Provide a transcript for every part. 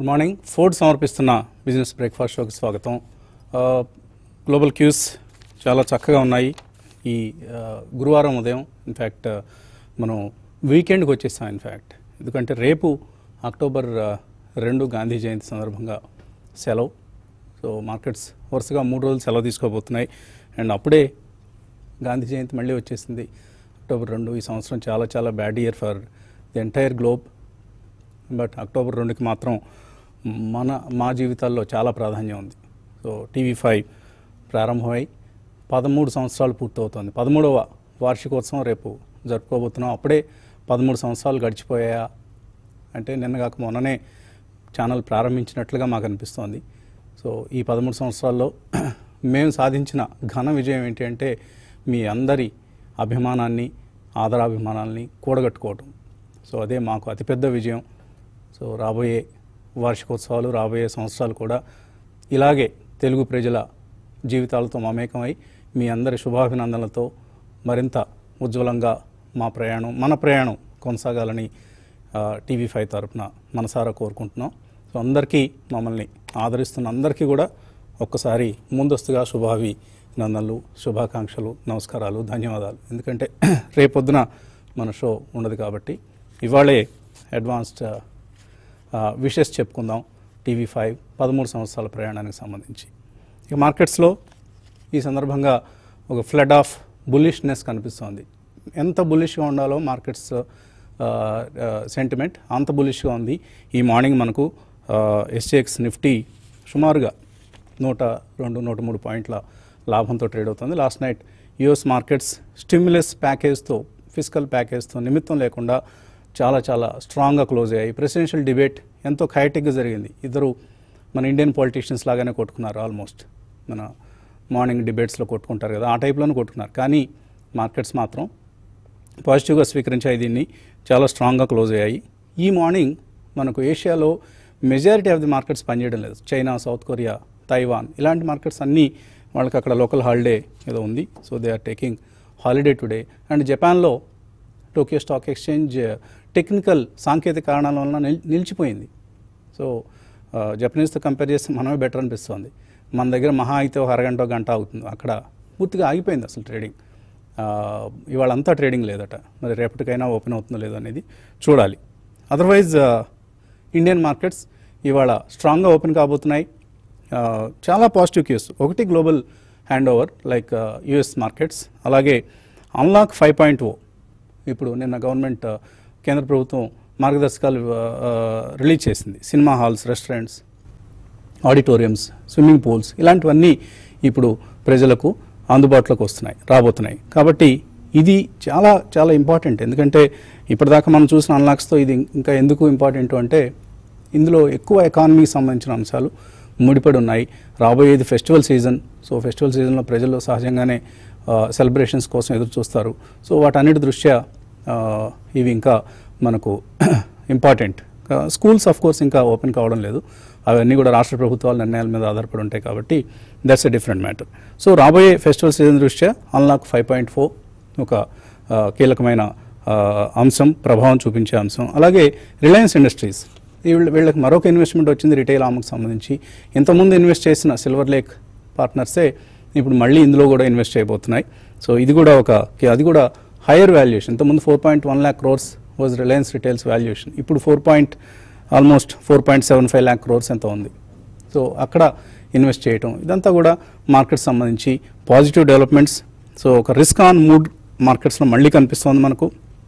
Good morning Ford సమర్పిస్తున్న business breakfast షోకి స్వాగతం ఆ, గ్లోబల్ క్యూస్ చాలా చక్కగా ఉన్నాయి ఈ ఆ, గురువారం ఉదయం ఇన్ఫ్యాక్ట్ మనం వీకెండ్కి వచ్చేస్తాం ఇన్ఫ్యాక్ట్ ఎందుకంటే రేపు అక్టోబర్ ఆ, రెండు గాంధీ జయంతి సందర్భంగా సెలవు సో మార్కెట్స్ వరుసగా మూడు రోజులు సెలవు తీసుకోబోతున్నాయి అండ్ అప్పుడే గాంధీ జయంతి మళ్ళీ వచ్చేసింది అక్టోబర్ రెండు ఈ సంవత్సరం చాలా చాలా bad year for the entire globe but October రెండుకి మాత్రం మన మా జీవితాల్లో చాలా ప్రాధాన్యం ఉంది సో టీవీ ఫైవ్ ప్రారంభమై పదమూడు సంవత్సరాలు పూర్తవుతోంది పదమూడవ వార్షికోత్సవం రేపు జరుపుకోబోతున్నాం అప్పుడే పదమూడు సంవత్సరాలు గడిచిపోయాయా అంటే నిన్న కాక మొన్ననే ఛానల్ ప్రారంభించినట్లుగా మాకు అనిపిస్తోంది సో ఈ పదమూడు సంవత్సరాల్లో మేము సాధించిన ఘన విజయం ఏంటి అంటే మీ అందరి అభిమానాన్ని ఆదరాభిమానాల్ని కూడగట్టుకోవటం సో అదే మాకు అతిపెద్ద విజయం సో రాబోయే వార్షికోత్సవాలు రాబోయే సంవత్సరాలు కూడా ఇలాగే తెలుగు ప్రజల జీవితాలతో మమేకమై మీ అందరి శుభాభినందనలతో మరింత ఉజ్వలంగా మా ప్రయాణం మన ప్రయాణం కొనసాగాలని ఆ, టీవీ ఫైవ్ తరపున మనసారా కోరుకుంటున్నాం సో అందరికీ మమ్మల్ని ఆదరిస్తున్న అందరికీ కూడా ఒక్కసారి ముందస్తుగా శుభాభినందనలు శుభాకాంక్షలు నమస్కారాలు ధన్యవాదాలు ఎందుకంటే రేపొద్దున మన షో ఉండదు కాబట్టి ఇవాళే అడ్వాన్స్డ్ విషెస్ చెప్పుకుందాం టీవీ ఫైవ్ పదమూడు సంవత్సరాల ప్రయాణానికి సంబంధించి ఇక మార్కెట్స్లో ఈ సందర్భంగా ఒక ఫ్లడ్ ఆఫ్ బుల్లిష్నెస్ కనిపిస్తోంది ఎంత బుల్లిష్గా ఉండాలో మార్కెట్స్ సెంటిమెంట్ అంత బుల్లిష్గా ఉంది ఈ మార్నింగ్ మనకు ఎస్జేఎక్స్ నిఫ్టీ సుమారుగా నూట రెండు నూట మూడు పాయింట్ల లాభంతో ట్రేడ్ అవుతుంది last night US markets stimulus ప్యాకేజ్తో ఫిజికల్ ప్యాకేజ్తో నిమిత్తం లేకుండా చాలా చాలా స్ట్రాంగ్గా క్లోజ్ అయ్యాయి ప్రెసిడెన్షియల్ డిబేట్ ఎంతో ఖైటిక్గా జరిగింది ఇద్దరు మన ఇండియన్ పొలిటీషియన్స్ లాగానే కొట్టుకున్నారు ఆల్మోస్ట్ మన మార్నింగ్ డిబేట్స్లో కొట్టుకుంటారు కదా ఆ టైప్లోనే కొట్టుకున్నారు కానీ మార్కెట్స్ మాత్రం పాజిటివ్గా స్వీకరించాయి దీన్ని చాలా స్ట్రాంగ్గా క్లోజ్ అయ్యాయి ఈ మార్నింగ్ మనకు ఏషియాలో మెజారిటీ ఆఫ్ ది మార్కెట్స్ పనిచేయడం లేదు చైనా సౌత్ కొరియా తైవాన్ ఇలాంటి మార్కెట్స్ అన్నీ వాళ్ళకి అక్కడ లోకల్ హాలిడే ఏదో ఉంది so they are taking holiday today and జపాన్లో టోక్యో స్టాక్ ఎక్స్చేంజ్ టెక్నికల్ సాంకేతిక కారణాల వలన నిల్- నిలిచిపోయింది సో ఆ, జపనీస్తో కంపేర్ చేస్తే మనమే బెటర్ అనిపిస్తుంది మన దగ్గర మహా అయితే ఒక అరగంట గంట అవుతుంది అక్కడ పూర్తిగా ఆగిపోయింది అసలు ట్రేడింగ్ ఆ, ఇవాళ అంతా ట్రేడింగ్ లేదట మరి రేపటికైనా ఓపెన్ అవుతుందో లేదో అనేది చూడాలి అదర్వైజ్ ఇండియన్ మార్కెట్స్ ఇవాళ స్ట్రాంగ్గా ఓపెన్ కాబోతున్నాయి ఆ, చాలా పాజిటివ్ క్యూస్ ఒకటి global hand over like US markets అలాగే అన్లాక్ ఫైవ్ పాయింట్ ఓ ఇప్పుడు నిన్న గవర్నమెంట్ ఆ, కేంద్ర ప్రభుత్వం మార్గదర్శకాలు ఆ, ఆ, రిలీజ్ చేసింది cinema halls restaurants auditoriums swimming pools ఇలాంటివన్నీ ఇప్పుడు ప్రజలకు అందుబాటులోకి వస్తున్నాయి రాబోతున్నాయి కాబట్టి ఇది చాలా చాలా ఇంపార్టెంట్ ఎందుకంటే ఇప్పటిదాకా మనం చూసిన అన్లాక్స్తో ఇది ఇంకా ఎందుకు ఇంపార్టెంట్ అంటే ఇందులో ఎక్కువ ఎకానమీకి సంబంధించిన అంశాలు ముడిపడి ఉన్నాయి రాబోయేది ఫెస్టివల్ సీజన్ సో ఫెస్టివల్ సీజన్లో ప్రజలు సహజంగానే సెలబ్రేషన్స్ కోసం ఎదురు చూస్తారు సో వాటన్నిటి దృష్ట్యా ఆ, ఇవి ఇంకా మనకు ఇంపార్టెంట్ స్కూల్స్ ఆఫ్ కోర్స్ ఇంకా ఓపెన్ కావడం లేదు అవన్నీ కూడా రాష్ట్ర ప్రభుత్వాల నిర్ణయాల మీద ఆధారపడి ఉంటాయి కాబట్టి that's a different matter so రాబోయే ఫెస్టివల్ సీజన్ దృష్ట్యా అన్లాక్ ఫైవ్ పాయింట్ ఫోర్ ఒక ఆ, కీలకమైన ఆ, అంశం ప్రభావం చూపించే అంశం అలాగే రిలయన్స్ ఇండస్ట్రీస్ వీళ్ళ వీళ్ళకి మరొక ఇన్వెస్ట్మెంట్ వచ్చింది రిటైల్ ఆమెకు సంబంధించి ఇంతకుముందు ఇన్వెస్ట్ చేసిన సిల్వర్ లేక్ పార్ట్నర్సే ఇప్పుడు మళ్ళీ ఇందులో కూడా ఇన్వెస్ట్ చేయబోతున్నాయి సో ఇది కూడా ఒక అది కూడా హైయర్ వాల్యుయేషన్ ఇంతకుముందు four point one lakh crores was Reliance Retails valuation ఇప్పుడు four point almost four point seven five lakh crores ఎంత ఉంది సో అక్కడ ఇన్వెస్ట్ చేయటం ఇదంతా కూడా మార్కెట్ సంబంధించి పాజిటివ్ డెవలప్మెంట్స్ సో ఒక రిస్క్ ఆన్ మూడ్ మార్కెట్స్లో మళ్ళీ కనిపిస్తోంది మనకు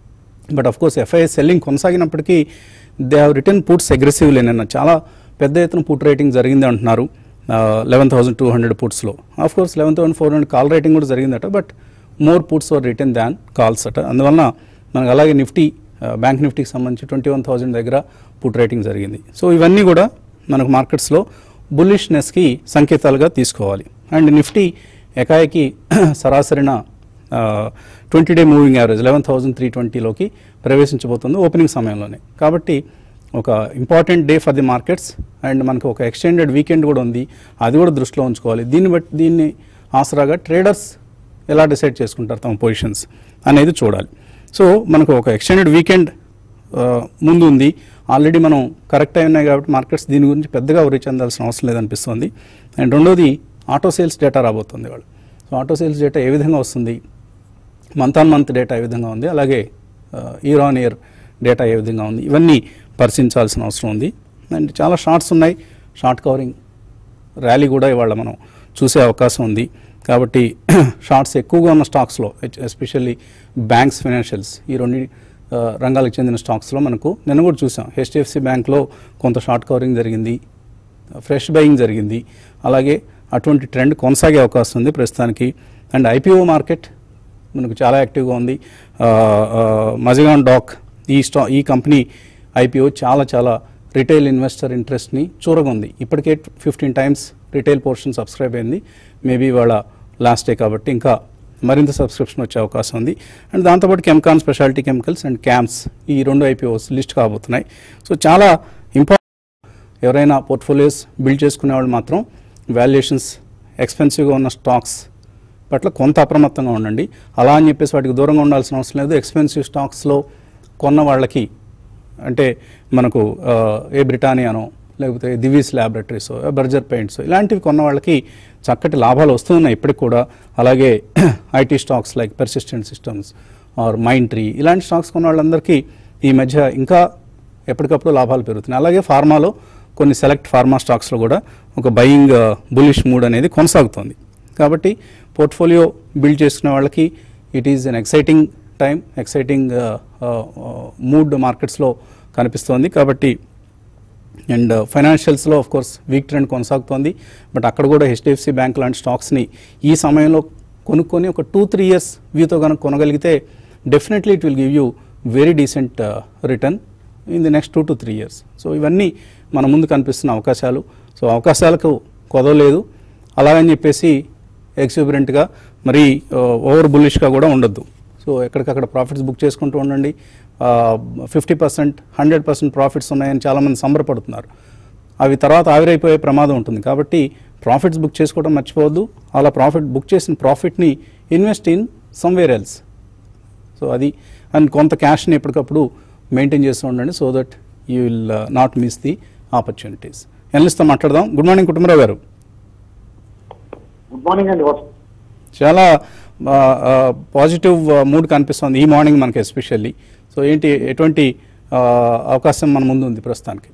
but of course FIIs selling కొనసాగినప్పటికీ they have written puts aggressively నిన్న చాలా పెద్ద ఎత్తున పుట్ రేటింగ్ జరిగింది అంటున్నారు లెవెన్ థౌసండ్ టూ హండ్రెడ్ పుట్స్లో of course eleven thousand four hundred call writing కూడా జరిగిందట but more puts are written than calls అట అందువలన మనకు అలాగే నిఫ్టీ బ్యాంక్ నిఫ్టీకి సంబంధించి ట్వంటీ వన్ థౌసండ్ దగ్గర పుట్ రేటింగ్ జరిగింది సో ఇవన్నీ కూడా మనకు మార్కెట్స్లో బుల్లిష్నెస్కి సంకేతాలుగా తీసుకోవాలి అండ్ నిఫ్టీ ఎకాయకి సరాసరిన twenty day moving average eleven thousand three ట్వంటీలోకి ప్రవేశించబోతుంది ఓపెనింగ్ సమయంలోనే కాబట్టి ఒక important day for the markets and మనకు ఒక ఎక్స్టెండెడ్ వీకెండ్ కూడా ఉంది అది కూడా దృష్టిలో ఉంచుకోవాలి దీన్ని బట్టి దీన్ని ఆసరాగా ట్రేడర్స్ ఎలా డిసైడ్ చేసుకుంటారు తమ పొజిషన్స్ అనేది చూడాలి సో మనకు ఒక ఎక్స్టెండెడ్ వీకెండ్ ముందు ఉంది ఆల్రెడీ మనం కరెక్ట్ అయి ఉన్నాయి కాబట్టి మార్కెట్స్ దీని గురించి పెద్దగా వరి చెందాల్సిన అవసరం లేదనిపిస్తుంది అండ్ రెండోది ఆటో సేల్స్ డేటా రాబోతుంది వాళ్ళు సో ఆటో సేల్స్ డేటా ఏ విధంగా వస్తుంది మంత్ ఆన్ మంత్ డేటా ఏ విధంగా ఉంది అలాగే ఇయర్ ఆన్ ఇయర్ డేటా ఏ విధంగా ఉంది ఇవన్నీ పరిశీలించాల్సిన అవసరం ఉంది అండ్ చాలా షార్ట్స్ ఉన్నాయి షార్ట్ కవరింగ్ ర్యాలీ కూడా ఇవాళ మనం చూసే అవకాశం ఉంది కాబట్టి షార్ట్స్ ఎక్కువగా ఉన్న స్టాక్స్లో ఎస్పెషల్లీ బ్యాంక్స్ ఫైనాన్షియల్స్ ఈ రెండు ఆ, రంగాలకు చెందిన స్టాక్స్లో మనకు నిన్న కూడా చూసాం హెచ్డిఎఫ్సి బ్యాంక్లో కొంత షార్ట్ కవరింగ్ జరిగింది ఫ్రెష్ బయింగ్ జరిగింది అలాగే అటువంటి ట్రెండ్ కొనసాగే అవకాశం ఉంది ప్రస్తుతానికి అండ్ ఐపీఓ మార్కెట్ మనకు చాలా యాక్టివ్గా ఉంది ఆ, ఆ, మజిగాన్ డాక్ ఈ స్టా ఈ కంపెనీ ఐపీఓ చాలా చాలా రిటైల్ ఇన్వెస్టర్ ఇంట్రెస్ట్ని చూరగొంది ఇప్పటికే fifteen times retail portion subscribe అయింది మేబీ వాళ్ళ లాస్ట్ డే కాబట్టి ఇంకా మరింత సబ్స్క్రిప్షన్ వచ్చే అవకాశం ఉంది అండ్ దాంతోపాటు Chemcon speciality chemicals and CAMS ఈ రెండు ఐపీఓస్ లిస్ట్ కాబోతున్నాయి సో చాలా ఇంపార్టెంట్ ఎవరైనా పోర్ట్ఫోలియోస్ బిల్డ్ చేసుకునే వాళ్ళు మాత్రం వాల్యుయేషన్స్ ఎక్స్పెన్సివ్గా ఉన్న స్టాక్స్ పట్ల కొంత అప్రమత్తంగా ఉండండి అలా అని చెప్పేసి వాటికి దూరంగా ఉండాల్సిన అవసరం లేదు ఎక్స్పెన్సివ్ స్టాక్స్లో కొన్న వాళ్ళకి అంటే మనకు ఆ, ఏ బ్రిటానియానో లేకపోతే దివీస్ ల్యాబొరేటరీస్ బర్జర్ పెయింట్స్ ఇలాంటివి కొన్న వాళ్ళకి చక్కటి లాభాలు వస్తున్నాయి ఇప్పటికి కూడా అలాగే IT stocks like Persistent Systems or Mindtree ఇలాంటి స్టాక్స్ కొన్న వాళ్ళందరికీ ఈ మధ్య ఇంకా ఎప్పటికప్పుడు లాభాలు పెరుగుతున్నాయి అలాగే ఫార్మాలో కొన్ని సెలెక్ట్ ఫార్మా స్టాక్స్లో కూడా ఒక బయింగ్ బులిష్ మూడ్ అనేది కొనసాగుతుంది కాబట్టి పోర్ట్ఫోలియో బిల్డ్ చేసుకునే వాళ్ళకి it is an exciting time exciting mood మార్కెట్స్లో కనిపిస్తోంది కాబట్టి అండ్ ఫైనాన్షియల్స్లో ఆఫ్ కోర్స్ వీక్ ట్రెండ్ కొనసాగుతోంది బట్ అక్కడ కూడా హెచ్డిఎఫ్సి బ్యాంక్ లాంటి స్టాక్స్ని ఈ సమయంలో కొనుక్కొని ఒక టూ త్రీ ఇయర్స్ వ్యూతో కనుక కొనగలిగితే definitely it will give you very decent return in the next two to three years so ఇవన్నీ మన ముందు కనిపిస్తున్న అవకాశాలు సో అవకాశాలకు కొదవలేదు అలాగని చెప్పేసి ఎక్సిబరెంట్గా మరీ ఓవర్ బుల్లిష్గా కూడా ఉండొద్దు సో ఎక్కడికక్కడ ప్రాఫిట్స్ బుక్ చేసుకుంటూ ఉండండి fifty percent hundred percent profits ఉన్నాయని చాలామంది సంబరపడుతున్నారు అవి తర్వాత ఆవిరైపోయే ప్రమాదం ఉంటుంది కాబట్టి ప్రాఫిట్స్ బుక్ చేసుకోవడం మర్చిపోవద్దు అలా ప్రాఫిట్ బుక్ చేసిన ప్రాఫిట్ని invest in somewhere else so అది అండ్ కొంత క్యాష్ని ఎప్పటికప్పుడు మెయింటైన్ చేస్తూ ఉండండి so that you will not miss the opportunities ఎనలిస్ట్తో మాట్లాడదాం గుడ్ మార్నింగ్ కుటుంబరావు గారు గుడ్ మార్నింగ్ అండి వస్- చాలా పాజిటివ్ మూడ్ కనిపిస్తుంది ఈ మార్నింగ్ మనకి ఎస్పెషల్లీ సో ఏంటి ఎటువంటి ఆ, అవకాశం మన ముందు ఉంది ప్రస్తుతానికి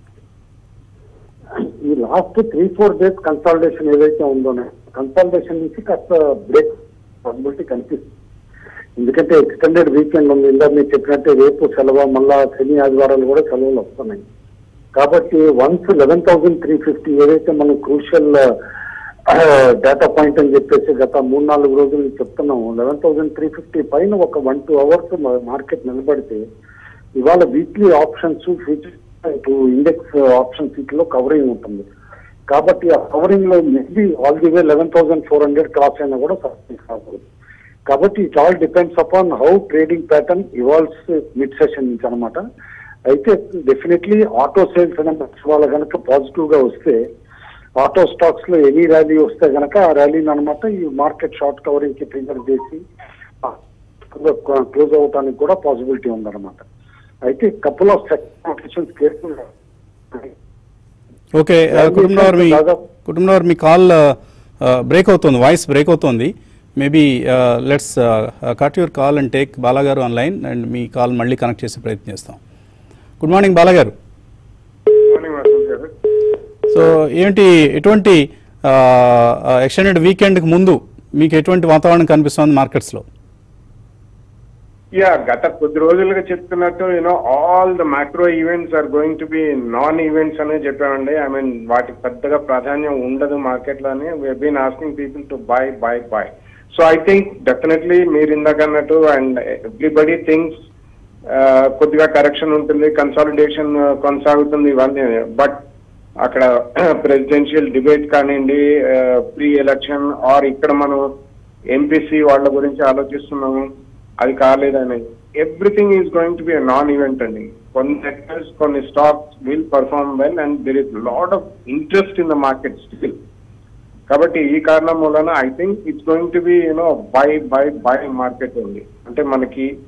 ఈ last three four days consultation ఏదైతే ఉందో కన్సల్టేషన్ నుంచి కాస్త బ్రేక్ పాసిబిలిటీ కనిపిస్తుంది ఎందుకంటే ఎక్స్టెండెడ్ వీకెండ్ ఉంది ఇందా మీరు చెప్పినట్టే రేపు సెలవు మళ్ళా శని ఆదివారాలు కూడా సెలవులు వస్తున్నాయి కాబట్టి once eleven thousand three fifty ఏదైతే మనం క్రూషియల్ డేటా పాయింట్ అని చెప్పేసి గత మూడు నాలుగు రోజులు నుంచి చెప్తున్నాము లెవెన్ థౌసండ్ త్రీ ఫిఫ్టీ పైన ఒక వన్ టూ అవర్స్ మార్కెట్ నిలబడితే ఇవాళ weekly options future index options వీటిలో కవరింగ్ ఉంటుంది కాబట్టి ఆ కవరింగ్ లో maybe all the way eleven thousand four hundred cross అయినా కూడా సక్సెస్ కాకూడదు కాబట్టి it all depends upon how trading pattern evolves mid session నుంచి అనమాట అయితే డెఫినెట్లీ ఆటో సేల్స్ అనే వాళ్ళ కనుక పాజిటివ్ గా వస్తే ఆటో స్టాక్స్ లో ఎనీ ర్యాలీ వస్తే గనక ఆ ర్యాలీని అనమాట ఈ మార్కెట్ షార్ట్ కవరింగ్ కి ట్రిగర్ చేసి క్లోజ్ అవడానికి కూడా పాసిబిలిటీ ఉందన్నమాట అయితే couple of sections careful okay Kutumbarao మీ కుటుంబరావు మీ కాల్ బ్రేక్ అవుతుంది వాయిస్ బ్రేక్ అవుతుంది maybe let's cut your call and take బాలాగారు ఆన్లైన్ అండ్ మీ కాల్ మళ్ళీ కనెక్ట్ చేసే ప్రయత్నం చేస్తాం గుడ్ మార్నింగ్ బాలాగారు మార్నింగ్ వసంత్ గారు సో ఏంటి ఎటువంటి ఎక్స్టెండెడ్ వీకెండ్కి ముందు మీకు ఎటువంటి వాతావరణం కనిపిస్తుంది మార్కెట్స్లో యా గత కొద్ది రోజులుగా చెప్తున్నట్టు you know all the micro events are going to be non events అనే చెప్పామండి ఐ మీన్ వాటికి పెద్దగా ప్రాధాన్యం ఉండదు మార్కెట్ లోని been asking people to buy buy buy so I think definitely మీరు ఇందాక అన్నట్టు అండ్ ఎవ్రీబడి థింగ్స్ కొద్దిగా కరెక్షన్ ఉంటుంది కన్సాలిడేషన్ కొనసాగుతుంది ఇవన్నీ బట్ అక్కడ ప్రెసిడెన్షియల్ డిబేట్ కానివ్వండి ప్రీ ఎలక్షన్ ఆర్ ఇక్కడ మనం ఎంపీసీ వాళ్ళ గురించి ఆలోచిస్తున్నాము అది కాలేదని everything is going to be non event అండి కొన్ని సెక్టర్స్ కొన్ని stocks will perform well and there is lot of interest in the market still కాబట్టి ఈ కారణం మూలన I think it's going to be you know buy buy మార్కెట్ market అంటే మనకి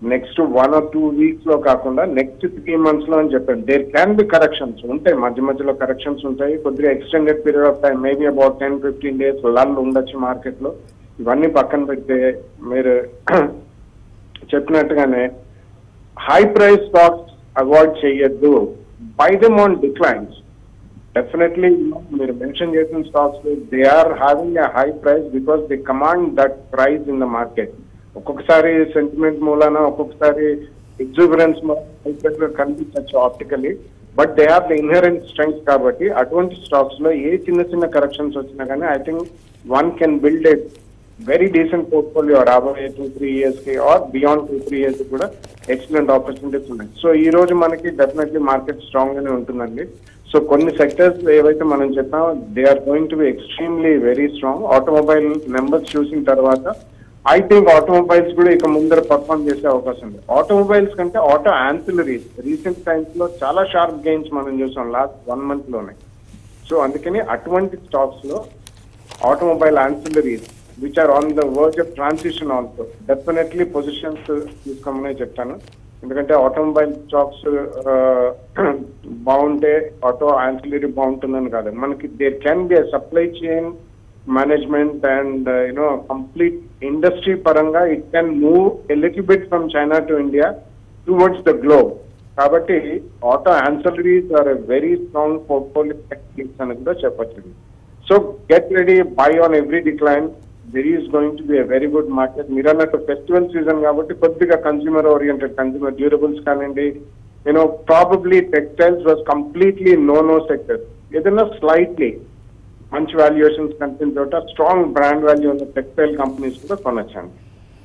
next one or two weeks లో కాకుండా నెక్స్ట్ త్రీ మంత్స్ లో అని చెప్పాను దేర్ క్యాన్ బి కరెక్షన్స్ ఉంటాయి మధ్య మధ్యలో కరెక్షన్స్ ఉంటాయి కొద్దిగా extended period of time maybe about ten fifteen days లల్ ఉండొచ్చు మార్కెట్ లో ఇవన్నీ పక్కన పెడితే మీరు చెప్పినట్టుగానే హై ప్రైస్ స్టాక్స్ అవాయిడ్ చేయొద్దు buy them on declines definitely మీరు మెన్షన్ చేసిన stocks they are having a high price because they command that price in the market ఒక్కొక్కసారి సెంటిమెంట్ మూలాన ఒక్కొక్కసారి ఎగ్జూబరెన్స్ కనిపించవచ్చు optically but they are the inherent strengths కాబట్టి అటువంటి stocks లో ఏ చిన్న చిన్న కరెక్షన్స్ వచ్చినా కానీ I think one can build a very decent portfolio రాబోయే టూ త్రీ ఇయర్స్ కి or beyond two three years కూడా ఎక్సలెంట్ ఆపర్చునిటీస్ ఉన్నాయి సో ఈ రోజు మనకి డెఫినెట్లీ మార్కెట్ స్ట్రాంగ్ గానే ఉంటుందండి సో కొన్ని సెక్టర్స్ ఏవైతే మనం చెప్పామో they are going to be extremely very strong automobile numbers చూసిన తర్వాత ఐ థింక్ ఆటోమొబైల్స్ కూడా ఇక ముందర పర్ఫామ్ చేసే అవకాశం ఉంది ఆటోమొబైల్స్ కంటే ఆటో యాన్సిలరీస్ రీసెంట్ టైమ్స్ లో చాలా షార్ప్ గెయిన్స్ మనం చూసాం లాస్ట్ వన్ మంత్ లోనే సో అందుకని అటువంటి స్టాక్స్ లో automobile ancillaries which are on the verge of transition also definitely positions తీసుకోమనే చెప్తాను ఎందుకంటే ఆటోమొబైల్ స్టాక్స్ బాగుంటే ఆటో యాన్సిలరీ బాగుంటుందని కాదు మనకి there can be supply chain management and you know complete industry పరంగా it can move a little bit from China to India towards the globe కాబట్టి auto ancillaries are a very strong portfolio అని కూడా చెప్పచ్చు so get ready buy on every decline there is going to be a very good market మీరు అన్నట్టు festival season కాబట్టి కొద్దిగా consumer oriented consumer durables కానివ్వండి you know probably textiles was completely no no sector ఏదైనా slightly మంచి valuations కనిపించిన చోట strong brand value ఉన్న టెక్స్టైల్ కంపెనీస్ కూడా కొనొచ్చండి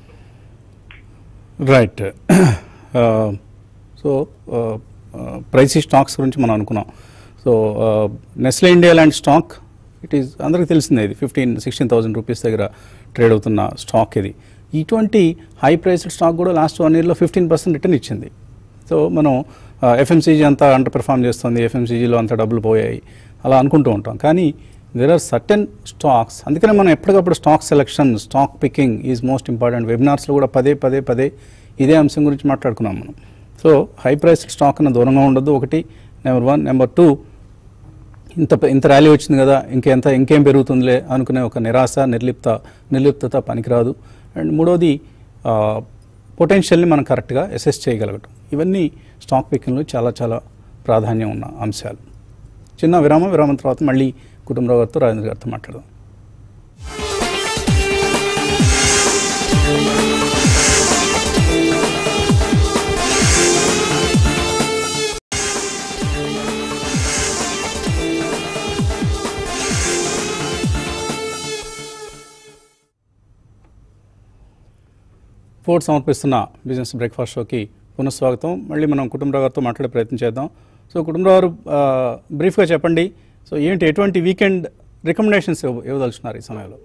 రైట్ సో ప్రైసీ స్టాక్స్ గురించి మనం అనుకున్నాం సో నెస్లే ఇండియా లాంటి స్టాక్ ఇట్ ఈస్ అందరికీ తెలిసిందే ఇది ఫిఫ్టీన్ సిక్స్టీన్ థౌసండ్ రూపీస్ దగ్గర ట్రేడ్ అవుతున్న స్టాక్ ఇది ఇటువంటి హై ప్రైస్డ్ స్టాక్ కూడా లాస్ట్ వన్ ఇయర్లో ఫిఫ్టీన్ పర్సెంట్ రిటర్న్ ఇచ్చింది సో మనం ఎఫ్ఎంసీజీ అంతా అండర్ పెర్ఫామ్ చేస్తుంది ఎఫ్ఎంసీజీలో అంత డబ్బులు పోయాయి అలా అనుకుంటూ ఉంటాం కానీ దెర్ ఆర్ సర్టెన్ స్టాక్స్ అందుకనే మనం ఎప్పటికప్పుడు stock selection stock picking is most important వెబినార్స్లో కూడా పదే పదే పదే ఇదే అంశం గురించి మాట్లాడుకున్నాం మనం సో హై ప్రైస్డ్ స్టాక్ అన్న దూరంగా ఉండదు ఒకటి నెంబర్ వన్ నెంబర్ టూ ఇంత ఇంత ర్యాలీ వచ్చింది కదా ఇంకెంత ఇంకేం పెరుగుతుందిలే అనుకునే ఒక నిరాశ నిర్లిప్త నిర్లిప్తత పనికిరాదు అండ్ మూడోది పొటెన్షియల్ని మనం కరెక్ట్గా అసెస్ చేయగలగటం ఇవన్నీ స్టాక్ పికింగ్లో చాలా చాలా ప్రాధాన్యం ఉన్న అంశాలు చిన్న విరామం విరామం తర్వాత మళ్ళీ కుటుంబరావు గారితో రాజేంద్ర గారితో మాట్లాడదాం ఫోర్డ్ సమర్పిస్తున్న బిజినెస్ బ్రేక్ఫాస్ట్ షోకి పునఃస్వాగతం మళ్ళీ మనం కుటుంబరావు గారితో మాట్లాడే ప్రయత్నం చేద్దాం సో కుటుంబరావు గారు ఆ, బ్రీఫ్గా చెప్పండి సో ఏంటి ఎటువంటి వీకెండ్ రికమెండేషన్స్ ఇవ్వ ఇవ్వదలుచున్నారు ఈ సమయంలో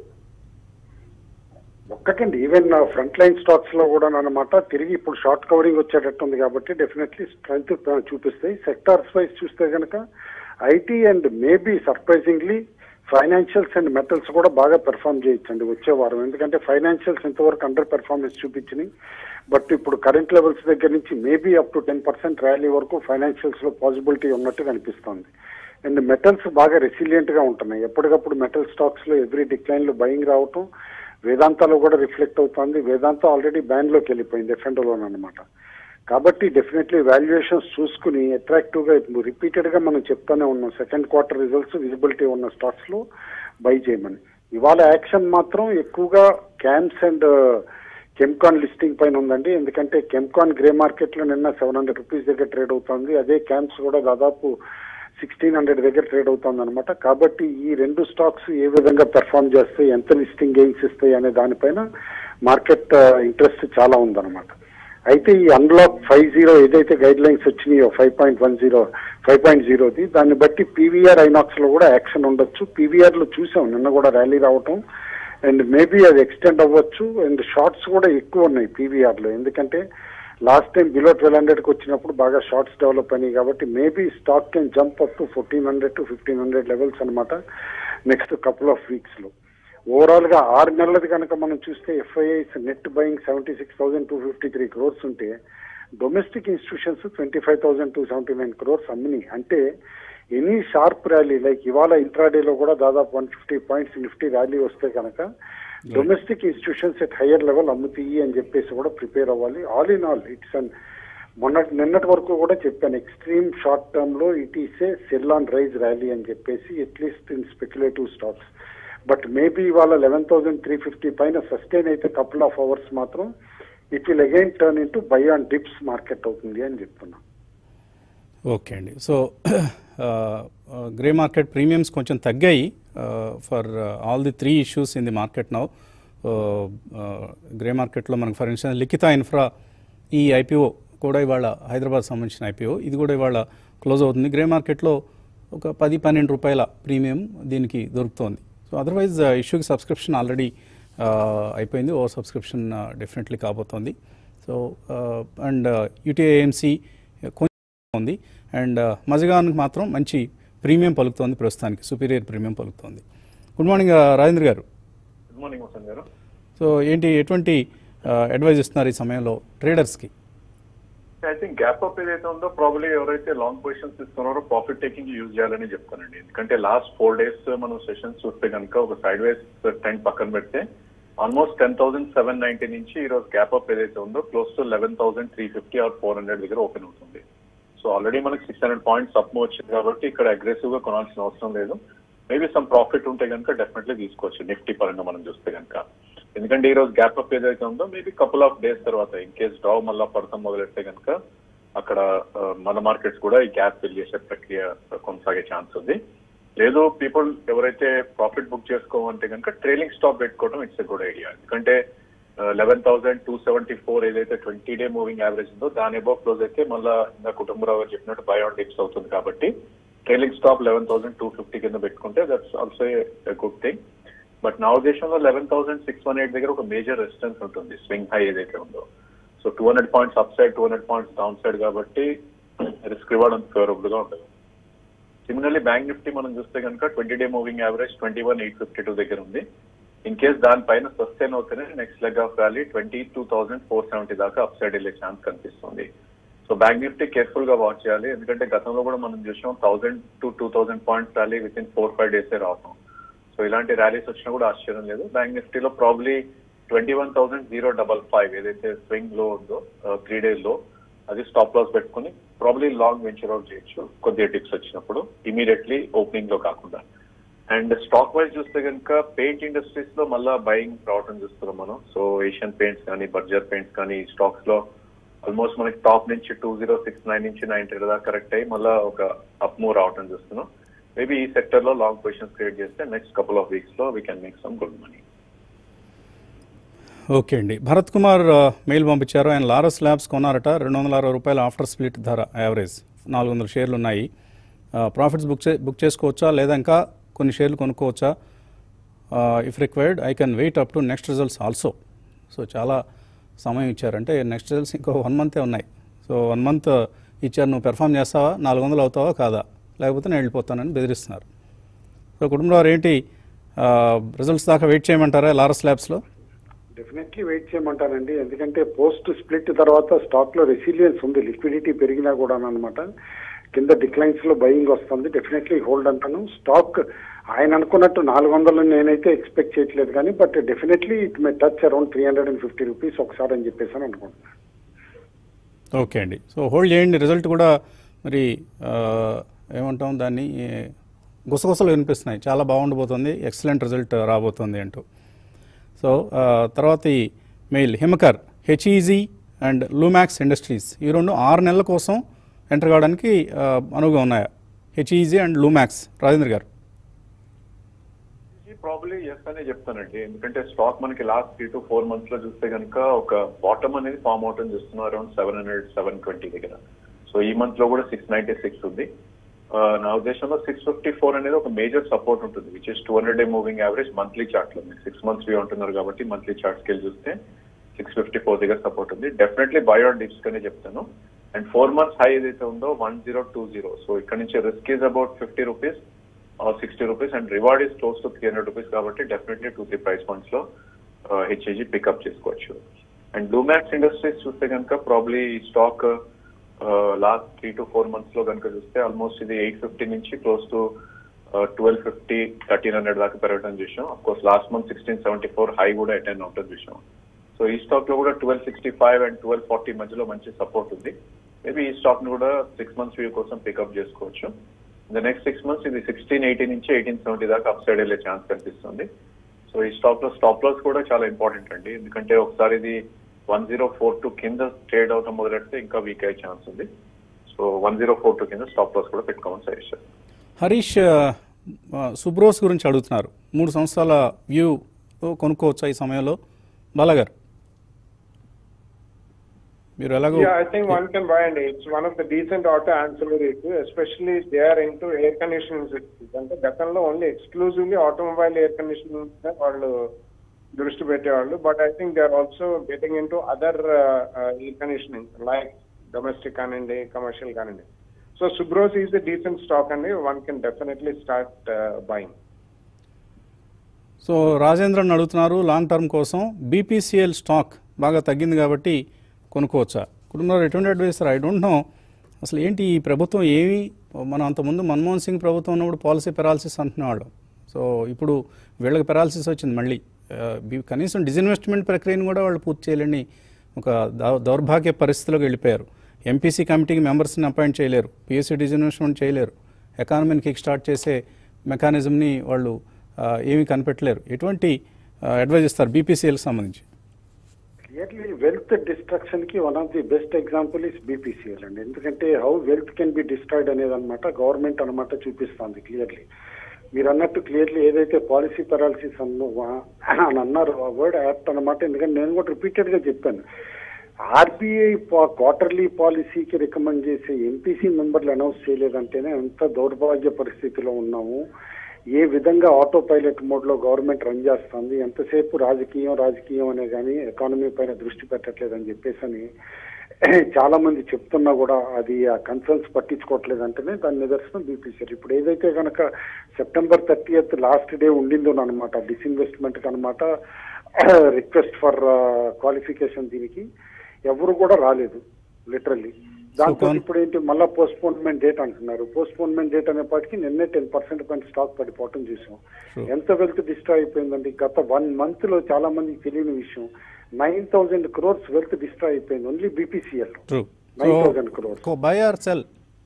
ఒక్కటండి ఈవెన్ ఫ్రంట్ లైన్ స్టాక్స్ లో కూడా అనమాట తిరిగి ఇప్పుడు షార్ట్ కవరింగ్ వచ్చేటట్టు ఉంది కాబట్టి డెఫినెట్లీ స్ట్రెంగ్త్ చూపిస్తాయి సెక్టార్స్ వైజ్ చూస్తే కనుక IT and maybe surprisingly financials and metals కూడా బాగా పెర్ఫామ్ చేయొచ్చండి వచ్చే వారం ఎందుకంటే ఫైనాన్షియల్స్ ఇంతవరకు అండర్ పెర్ఫార్మెన్స్ చూపించినాయి బట్ ఇప్పుడు కరెంట్ లెవెల్స్ దగ్గర నుంచి maybe up to ten percent rally వరకు ఫైనాన్షియల్స్ లో పాసిబిలిటీ ఉన్నట్టు కనిపిస్తోంది అండ్ మెటల్స్ బాగా రెసిలియంట్ గా ఉంటున్నాయి ఎప్పటికప్పుడు మెటల్ స్టాక్స్ లో ఎవ్రీ డిక్లైన్ లో బయింగ్ రావటం వేదాంతాలో కూడా రిఫ్లెక్ట్ అవుతుంది వేదాంత ఆల్రెడీ బ్యాన్ లోకి వెళ్ళిపోయింది ఎఫ్ఎండోలోన్ అనమాట కాబట్టి డెఫినెట్లీ వాల్యుయేషన్స్ చూసుకుని అట్రాక్టివ్ గా రిపీటెడ్ గా మనం చెప్తానే ఉన్నాం సెకండ్ క్వార్టర్ రిజల్ట్స్ విజిబిలిటీ ఉన్న స్టాక్స్ లో బై చేయమని ఇవాళ యాక్షన్ మాత్రం ఎక్కువగా క్యాన్స్ అండ్ కెమ్కాన్ లిస్టింగ్ పైన ఉందండి ఎందుకంటే కెమ్కాన్ గ్రే మార్కెట్ లో నిన్న సెవెన్ హండ్రెడ్ రూపీస్ దగ్గర ట్రేడ్ అవుతుంది అదే క్యాన్స్ కూడా దాదాపు సిక్స్టీన్ హండ్రెడ్ దగ్గర ట్రేడ్ అవుతుంది అనమాట కాబట్టి ఈ రెండు స్టాక్స్ ఏ విధంగా పెర్ఫామ్ చేస్తాయి ఎంత లిస్టింగ్ గెయిన్స్ ఇస్తాయి అనే దానిపైన మార్కెట్ ఇంట్రెస్ట్ చాలా ఉందన్నమాట అయితే ఈ అన్లాక్ ఫైవ్ జీరో ఏదైతే గైడ్ లైన్స్ వచ్చినాయో five point one zero five point జీరోది దాన్ని బట్టి పీవీఆర్ ఐనాక్స్ లో కూడా యాక్షన్ ఉండొచ్చు పీవీఆర్ లో చూసాం నిన్న కూడా ర్యాలీ రావటం అండ్ మేబీ అది ఎక్స్టెండ్ అవ్వచ్చు అండ్ షార్ట్స్ కూడా ఎక్కువ ఉన్నాయి పీవీఆర్ లో ఎందుకంటే లాస్ట్ టైం బిలో ట్వెల్వ్ హండ్రెడ్కి వచ్చినప్పుడు బాగా షార్ట్స్ డెవలప్ అయినాయి కాబట్టి maybe stock can jump up to fourteen hundred to fifteen hundred levels అనమాట నెక్స్ట్ కపుల్ ఆఫ్ వీక్స్ లో ఓవరాల్ గా ఆరు నెలలది కనుక మనం చూస్తే FIIs net buying seventy six thousand two fifty three crores ఉంటే domestic institutions twenty five thousand two seventy nine crores అమ్మినాయి అంటే ఎనీ షార్ప్ ర్యాలీ లైక్ ఇవాళ ఇంట్రాడేలో కూడా దాదాపు one fifty points Nifty rally వస్తే కనుక domestic institutions at higher level అమ్ముతాయి అని చెప్పేసి కూడా ప్రిపేర్ అవ్వాలి ఆల్ ఇన్ ఆల్ ఇట్స్ అన్ మొన్నటి నిన్నటి వరకు కూడా చెప్పాను ఎక్స్ట్రీమ్ షార్ట్ టర్మ్ లో it is a sell on rise rally అని చెప్పేసి at least in speculative stocks but maybe ఇవాళ లెవెన్ థౌసండ్ త్రీ ఫిఫ్టీ పైన సస్టైన్ అయితే కపుల్ ఆఫ్ అవర్స్ మాత్రం it will again turn into buy on dips market అవుతుంది అని చెప్తున్నా okay అండి సో గ్రే మార్కెట్ ప్రీమియమ్స్ కొంచెం తగ్గాయి for all the three issues in the market now grey మార్కెట్లో మనకు ఫర్ ఇన్స్టెన్స్ లిఖిత ఇన్ఫ్రా ఈ ఐపీఓ కూడా ఇవాళ హైదరాబాద్ సంబంధించిన ఐపీఓ ఇది కూడా ఇవాళ క్లోజ్ అవుతుంది గ్రే మార్కెట్లో ఒక పది పన్నెండు రూపాయల ప్రీమియం దీనికి దొరుకుతోంది సో అదర్వైజ్ ఇష్యూకి సబ్స్క్రిప్షన్ ఆల్రెడీ అయిపోయింది ఓవర్ సబ్స్క్రిప్షన్ డెఫినెట్లీ కాబోతోంది సో అండ్ యూటీఏఎంసీ కొంచెం ఉంది అండ్ మజగాన్కి మాత్రం మంచి ప్రీమియం పలుకుతోంది ప్రస్తుతానికి సుపీరియర్ ప్రీమియం పలుకుతోంది good morning Rajendra garu good morning Vasant garu so ఏంటి ఎటువంటి అడ్వైజ్ ఇస్తున్నారు ఈ సమయంలో ట్రేడర్స్కి ఐ థింక్ గ్యాప్ అప్ ఏదైతే ఉందో ప్రాబ్లీ ఎవరైతే లాంగ్ పొజిషన్స్ ఇస్తున్నారో ప్రాఫిట్ టేకింగ్ యూజ్ చేయాలని చెప్తానండి ఎందుకంటే లాస్ట్ ఫోర్ డేస్ మనం సెషన్స్ చూస్తే కనుక ఒక సైడ్ వేస్ ట్రెండ్ పక్కన పెడితే almost ten thousand seven ninety నుంచి ఈ రోజు గ్యాప్ అప్ ఏదైతే ఉందో close to eleven thousand three fifty or four hundred దగ్గర ఓపెన్ అవుతుంది సో ఆల్రెడీ మనకి సిక్స్ హండ్రెడ్ పాయింట్స్ అప్ వచ్చింది కాబట్టి ఇక్కడ అగ్రెసివ్ గా కొనాల్సిన అవసరం లేదు మేబీ సమ్ ప్రాఫిట్ ఉంటే కనుక డెఫినెట్లీ తీసుకోవచ్చు నిఫ్టీ పరంగా మనం చూస్తే కనుక ఎందుకంటే ఈ రోజు గ్యాప్ అప్ ఏదైతే ఉందో మేబీ కపుల్ ఆఫ్ డేస్ తర్వాత ఇన్ కేస్ డ్రా మళ్ళా పడతాం మొదలెడితే కనుక అక్కడ ఆ, మన మార్కెట్స్ కూడా ఈ గ్యాప్ ఫిల్ చేసే ప్రక్రియ కొనసాగే ఛాన్స్ ఉంది లేదు పీపుల్ ఎవరైతే ప్రాఫిట్ బుక్ చేసుకోవాలంటే కనుక ట్రైలింగ్ స్టాప్ పెట్టుకోవడం ఇట్స్ ఎ గుడ్ ఐడియా ఎందుకంటే eleven thousand two seventy four ఏదైతే ట్వంటీ డే మూవింగ్ యావరేజ్ ఉందో దాని అబౌవ్ క్లోజ్ అయితే మళ్ళీ ఇంకా కుటుంబరావు గారు చెప్పినట్టు బై ఆన్ డిప్స్ అవుతుంది కాబట్టి trailing stop eleven thousand two fifty కింద పెట్టుకుంటే that's also a good thing but నా ఉద్దేశంలో eleven thousand six one eight దగ్గర ఒక మేజర్ రెసిస్టెన్స్ ఉంటుంది స్వింగ్ హై ఏదైతే ఉందో so two hundred points upside two hundred points downside కాబట్టి రిస్క్ రివార్డ్ అంత ఫేవరబుల్ గా ఉండదు సిమిలర్లీ బ్యాంక్ నిఫ్టీ మనం చూస్తే కనుక twenty day moving average twenty one eight fifty two దగ్గర ఉంది ఇన్ కేస్ దానిపైన సస్టైన్ అవుతేనే next leg of rally twenty two thousand four seventy దాకా అప్ సైడ్ వెళ్ళే ఛాన్స్ కనిపిస్తుంది సో బ్యాంక్ నిఫ్టీ కేర్ఫుల్ గా వాచ్ చేయాలి ఎందుకంటే గతంలో కూడా మనం చూసాం thousand to two thousand points rally within four five డేసే రావటం సో ఇలాంటి ర్యాలీస్ వచ్చినా కూడా ఆశ్చర్యం లేదు బ్యాంక్ నిఫ్టీలో probably twenty one thousand zero double five ఏదైతే స్వింగ్ లో ఉందో త్రీ డేస్ లో అది స్టాప్ లాస్ పెట్టుకుని ప్రాబ్లీ లాంగ్ వెంచర్ అవుట్ చేయొచ్చు కొద్దిగా టిప్స్ వచ్చినప్పుడు ఇమీడియట్లీ ఓపెనింగ్ లో కాకుండా అండ్ స్టాక్ వైజ్ చూస్తే కనుక పెయింట్ ఇండస్ట్రీస్ లో మళ్ళా బయింగ్ రావటం చూస్తున్నాం మనం సో ఏషియన్ పెయింట్స్ కానీ బర్జర్ పెయింట్స్ కానీ ఈ స్టాక్స్ లో ఆల్మోస్ట్ మనకి టాప్ నుంచి టూ జీరో సిక్స్ నైన్ నుంచి నైన్ దాకా కరెక్ట్ అయ్యి మళ్ళీ ఒక అప్ మూవ్ రావటం చూస్తున్నాం మేబీ ఈ సెక్టర్ లో లాంగ్ పొజిషన్స్ క్రియేట్ చేస్తే నెక్స్ట్ కపుల్ ఆఫ్ వీక్స్ లో we can make some good money okay అండి భరత్ కుమార్ ఆ, మెయిల్ పంపించారు ఆయన లారస్ ల్యాబ్స్ కొన్నారట రెండు వందల అరవై రూపాయల ఆఫ్టర్ స్ప్లిట్ ధర యావరేజ్ నాలుగు వందల షేర్లు ఉన్నాయి ప్రాఫిట్స్ బుక్ చే బుక్ చేసుకోవచ్చా లేదా ఇంకా కొన్ని షేర్లు కొనుక్కోవచ్చా if required I can wait up to next results also so చాలా సమయం ఇచ్చారంటే నెక్స్ట్ రిజల్ట్స్ ఇంకో వన్ మంతే ఉన్నాయి సో వన్ మంత్ ఇచ్చారు నువ్వు పెర్ఫామ్ చేస్తావా నాలుగు వందలు అవుతావా కాదా లేకపోతే నేను వెళ్ళిపోతానని బెదిరిస్తున్నారు సో కుటుంబంలో ఏంటి రిజల్ట్స్ దాకా వెయిట్ చేయమంటారా లారస్ ల్యాబ్స్లో డెఫినెట్లీ వెయిట్ చేయమంటానండి ఎందుకంటే పోస్ట్ స్ప్లిట్ తర్వాత స్టాక్ లో రెసిలియన్స్ ఉంది లిక్విడిటీ పెరిగినా కూడా అనమాట కింద డిక్లైన్స్ లో బయింగ్ వస్తుంది డెఫినెట్లీ హోల్డ్ అంటాను స్టాక్ ఆయన అనుకున్నట్టు నాలుగు వందలు నేనైతే ఎక్స్పెక్ట్ చేయట్లేదు కానీ but definitely it may touch around three hundred and fifty rupees ఒకసారి అని చెప్పేసి అని అనుకుంటున్నాను ఓకే అండి సో హోల్డ్ చేయండి రిజల్ట్ కూడా మరి ఆ, ఏమంటాం దాన్ని ఏ, గుసగుసలు వినిపిస్తున్నాయి చాలా బాగుండబోతుంది ఎక్సలెంట్ రిజల్ట్ రాబోతుంది అంటూ సో ఆ, తర్వాత ఈ mail Himakar HEG and Lumax Industries ఈ రెండు ఆరు నెలల కోసం ఎంటర్ కావడానికి ఆ, అనువుగా ఉన్నాయా హెచ్ఈజీ అండ్ లూమాక్స్ రాజేంద్ర గారు ప్రాబ్లీ ఎస్ అనే చెప్తానండి ఎందుకంటే స్టాక్ మనకి last three to four months లో చూస్తే కనుక ఒక బాటమ్ అనేది ఫామ్ అవటం చూస్తున్నాం around seven hundred seven twenty దగ్గర సో ఈ మంత్ లో కూడా సిక్స్ నైన్టీ సిక్స్ ఉంది ఆ, నా ఉద్దేశంలో సిక్స్ ఫిఫ్టీ ఫోర్ అనేది ఒక మేజర్ సపోర్ట్ ఉంటుంది which is two hundred day moving average monthly chart లో మీరు సిక్స్ మంత్స్ వ్యూ ఉంటున్నారు కాబట్టి మంత్లీ చార్ట్ స్కేల్ చూస్తే సిక్స్ ఫిఫ్టీ ఫోర్ దగ్గర సపోర్ట్ ఉంది డెఫినెట్లీ బయోడ్ డిప్స్ కనే చెప్తాను అండ్ ఫోర్ మంత్స్ హై ఏదైతే ఉందో one zero two zero so ఇక్కడ నుంచి risk is about fifty rupees sixty rupees and reward is close to three hundred rupees కాబట్టి definitely two three price points లో HEG pick up చేసుకోవచ్చు and Lumax Industries చూస్తే కనుక probably stock last three to four months లో కనుక చూస్తే almost ఇది eight fifty నుంచి close to twelve fifty thirteen hundred దాకా పెరగడం చూసాం of course last month sixteen seventy four high కూడా అటెండ్ అవుతుంది చూసాం సో ఈ స్టాక్ లో కూడా twelve sixty five and twelve forty మధ్యలో మంచి సపోర్ట్ ఉంది మేబీ ఈ స్టాక్ ని కూడా సిక్స్ మంత్స్ వ్యూ కోసం పికప్ చేసుకోవచ్చు ద నెక్స్ట్ సిక్స్ మంత్స్ ఇది సిక్స్టీన్ ఎయిటీ నుంచి ఎయిటీన్ సెవెంటీ దాకా అప్ సైడ్ వెళ్ళే ఛాన్స్ కనిపిస్తుంది సో ఈ స్టాక్ లో స్టాప్ లాస్ కూడా చాలా ఇంపార్టెంట్ అండి ఎందుకంటే ఒకసారి ఇది వన్ జీరో ఫోర్ టూ కింద ట్రేడ్ అవటం మొదలెడితే ఇంకా వీక్ అయ్యే ఛాన్స్ ఉంది so one zero four two కింద స్టాప్ లాస్ కూడా పెట్టుకోమని సజెస్ట్ చేస్తాను హరీష్ ఆ, సుబ్రోస్ గురించి అడుగుతున్నారు మూడు సంవత్సరాల వ్యూ కొనుక్కోవచ్చా ఈ సమయంలో బాలాగారు మీరు ఎలాగో Yeah, I think one can buy and it's one of the decent auto ancillaries, especially they are into air conditioning systems. అంటే గతంలో only exclusively automobile air conditioning వాళ్ళు దృష్టి పెట్టేవాళ్ళు but I think they are also getting into other air conditioning like domestic కానివ్వండి commercial కానివ్వండి so Subros is the decent stock అండి one can definitely start buying so Rajendran అడుగుతున్నారు long term కోసం BPCL stock బాగా తగ్గింది కాబట్టి కొనుక్కోవచ్చా కుటుంబంలో ఎటువంటి అడ్వైస్ ఐ డోంట్ నో అసలు ఏంటి ఈ ప్రభుత్వం ఏమి మనం అంతకుముందు మన్మోహన్ సింగ్ ప్రభుత్వం ఉన్నప్పుడు పాలసీ పెరాలసిస్ అంటున్నవాళ్ళం సో ఇప్పుడు వీళ్ళకి పెరాలసిస్ వచ్చింది మళ్ళీ ఆ, బి- కనీసం డిజిన్వెస్ట్మెంట్ ప్రక్రియను కూడా వాళ్ళు పూర్తి చేయలేని ఒక దౌ- దౌర్భాగ్య పరిస్థితిలోకి వెళ్ళిపోయారు ఎంపీసీ కమిటీకి మెంబర్స్ని అపాయింట్ చేయలేరు పిఎస్సీ డిజిన్వెస్ట్మెంట్ చేయలేరు ఎకానమీని కిక్ స్టార్ట్ చేసే మెకానిజంని వాళ్ళు ఆ, ఏమీ కనిపెట్టలేరు ఎటువంటి అడ్వైజ్ ఇస్తారు బీపీసీఎల్కి సంబంధించి క్లియర్లీ వెల్త్ డిస్ట్రక్షన్ కి one of the best example is BPCL అండి ఎందుకంటే how wealth can be destroyed అనేది అనమాట గవర్నమెంట్ అనమాట చూపిస్తుంది క్లియర్లీ మీరు అన్నట్టు క్లియర్లీ ఏదైతే పాలసీ పెరాలసిస్ అని అన్నారు ఆ వర్డ్ యాప్ట్ అనమాట ఎందుకంటే నేను కూడా రిపీటెడ్ గా చెప్పాను ఆర్బీఐ క్వార్టర్లీ పాలసీకి రికమెండ్ చేసే ఎంపీసీ మెంబర్లు అనౌన్స్ చేయలేదంటేనే ఎంత దౌర్భాగ్య పరిస్థితిలో ఉన్నాము ఏ విధంగా ఆటో పైలట్ మోడ్ లో గవర్నమెంట్ రన్ చేస్తుంది ఎంతసేపు రాజకీయం రాజకీయం అనే కానీ ఎకానమీ పైన దృష్టి పెట్టట్లేదని చెప్పేసి అని చాలా మంది చెప్తున్నా కూడా అది ఆ కన్సర్న్స్ పట్టించుకోవట్లేదు అంటేనే దాని నిదర్శనం బీపీసీఆర్ ఇప్పుడు ఏదైతే కనుక సెప్టెంబర్ థర్టీఎత్ లాస్ట్ డే ఉండిందో అనమాట డిస్ఇన్వెస్ట్మెంట్ అనమాట రిక్వెస్ట్ ఫర్ క్వాలిఫికేషన్ దీనికి ఎవరు కూడా రాలేదు లిటరల్లీ దాంతో con- ఇప్పుడు ఏంటి మళ్ళీ పోస్ట్పోన్మెంట్ డేట్ అంటున్నారు పోస్ట్పోన్మెంట్ డేట్ అనేప్పటికీ నిన్నే టెన్ పర్సెంట్ పైన స్టాక్ పడిపోవటం చూసాం Sure. ఎంత వెల్త్ డిస్ట్రాయ్ అయిపోయిందండి గత వన్ మంత్ లో చాలా మందికి తెలియని విషయం nine thousand crores wealth destroy అయిపోయింది only BPCL through nine thousand crores so buy or sell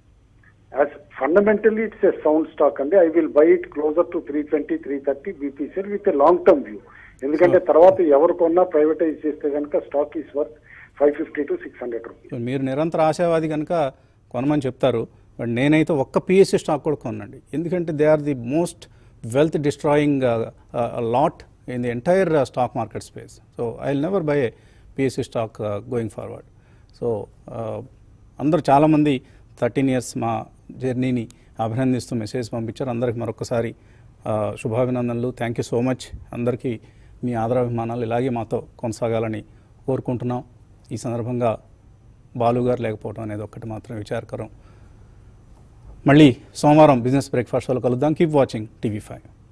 as fundamentally it's a sound stock అండి I will buy it closer to three twenty three thirty BPCL with a long term view ఎందుకంటే తర్వాత ఎవరు కొన్నా privatise చేస్తే కనుక stock is worth five fifty to six hundred rupees so మీరు నిరంతర ఆశావాది కనుక కొనమని చెప్తారు బట్ నేనైతే ఒక్క పిఎస్సీ స్టాక్ కూడా కొనండి ఎందుకంటే they are the most wealth destroying lot in the entire stock market space so I will never buy a PSU stock going forward so అందరూ చాలామంది థర్టీన్ ఇయర్స్ మా జర్నీని అభినందిస్తూ మెసేజ్ పంపించారు అందరికి మరొకసారి ఆ, శుభాభినందనలు థ్యాంక్ యూ సో మచ్ అందరికీ మీ ఆదరాభిమానాలు ఇలాగే మాతో కొనసాగాలని కోరుకుంటున్నాం ఈ సందర్భంగా బాలు గారు లేకపోవడం అనేది ఒక్కటి మాత్రం విచారకరం మళ్ళీ సోమవారం బిజినెస్ బ్రేక్ఫాస్ట్లో కలుద్దాం కీప్ వాచింగ్ టీవీ ఫైవ్